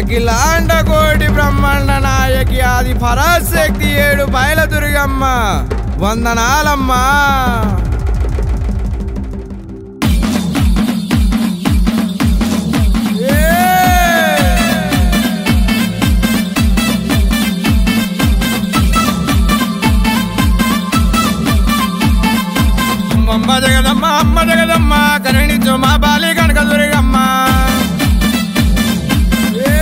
అఖిలాండ కోటి బ్రహ్మాండ నాయకి ఆది పరాశక్తి ఏడు బయల దుర్గమ్మ వందనాలమ్మా ఏ! అమ్మ జగదమ్మ అమ్మ జగదమ్మ కరుణించు మా బాలి కనక దుర్గమ్మ ఏ!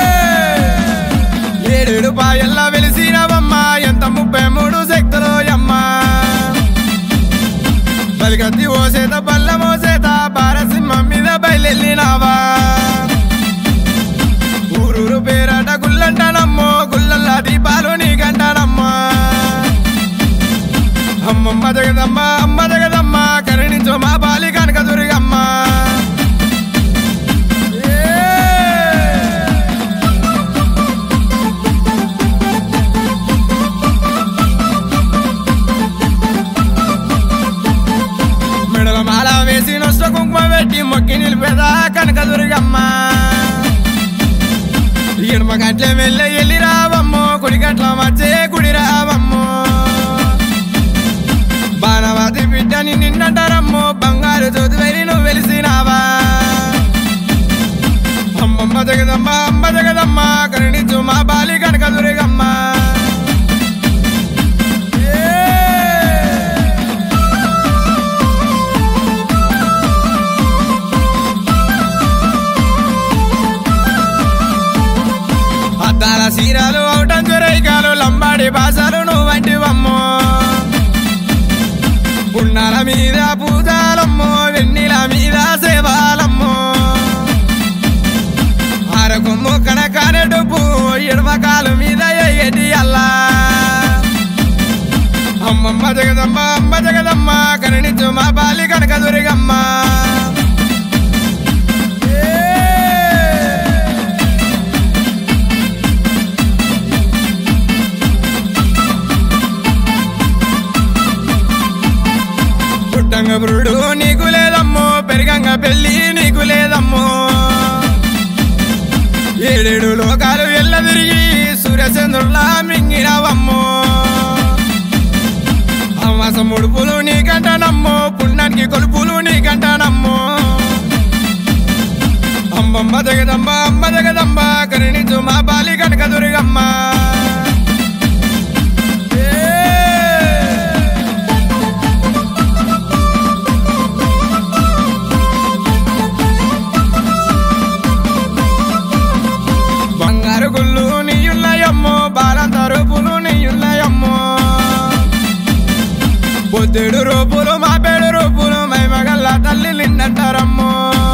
ఏడేడు పాయల్లా వెలిసినవమ్మ ఎంత ముప్పై మూడు శక్తులు అమ్మ బలిగత్తి ఓ సేత బల్ల మోసేత బారసింహం మీద బయలెళ్ళినావా ఊరూరు పేరట గుల్లంటానమ్మో గుల్లల్లా దీపాలు నీకంటానమ్మా అమ్మమ్మ జగదమ్మ అమ్మ జగదమ్మ కరుణించు మా బాలి కనక దుర్గమ్మ ఏ! మెడల మాల వేసి నొస్త కుంకుమ పెట్టి మొక్కి నిలిపేదా కనక దుర్గమ్మ ఎడమ గట్ల వెళ్ళి వెళ్ళి రావమ్మో కుడి గట్ల మచ్చే కుడి రావమ్మో బాణవాది బిడ్డని నిన్నంటారమ్మో బంగారు చదువైరి నువ్వు వెలిసినావా అమ్మమ్మ జగదమ్మ అమ్మ జగదమ్మ కరుణించు మా బాలి కనక దుర్గమ్మ ఏ! అద్దాల సీరాలు ఔటంచు రైకాలు లంబాడి భాషలు నువ్వంటివమ్మో పున్నాల మీద పూజాలమ్మో వెన్నెల మీద సేవాలమ్మో అరకొమ్ము కనకానే డబ్బు ఎడమకాలు మీద ఎయ్యటి అల్లా అమ్మమ్మ జగదమ్మ అమ్మ జగదమ్మ కరుణించు మా బాలి కనక దుర్గమ్మ ఏ! పుట్టంగ పురుడు నీకు లేదమ్మో పెరిగంగ పెళ్ళి నీకు లేదమ్మో ఏడేడు లోకాలు ఎల్ల తిరిగి సూర్యచంద్రుల్లా మింగినవమ్మో అమాస ముడుపులు నీకంటానమ్మో పుణ్యానికి కొలుపులు నీకంటానమ్మో అమ్మమ్మ జగదమ్మ అమ్మ జగదమ్మ కరుణించు మా బాలి కనక దుర్గమ్మ ఏ! బంగారు గుళ్ళు నీయున్నాయమ్మో బాలంత రూపులు నీయున్నాయమ్మో పొద్దుడు రూపులు మా పేడు రూపులు మైమగల్ల తల్లి నిన్నంటారమ్మో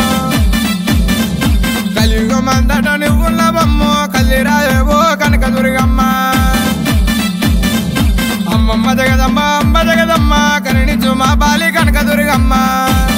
కలియుగం అంతట నువ్వున్నావమ్మో కల్లిరాయేవో కనక దుర్గమ్మ అమ్మమ్మ జగదమ్మ అమ్మ జగదమ్మ కరుణించు మా బాలి కనక దుర్గమ్మ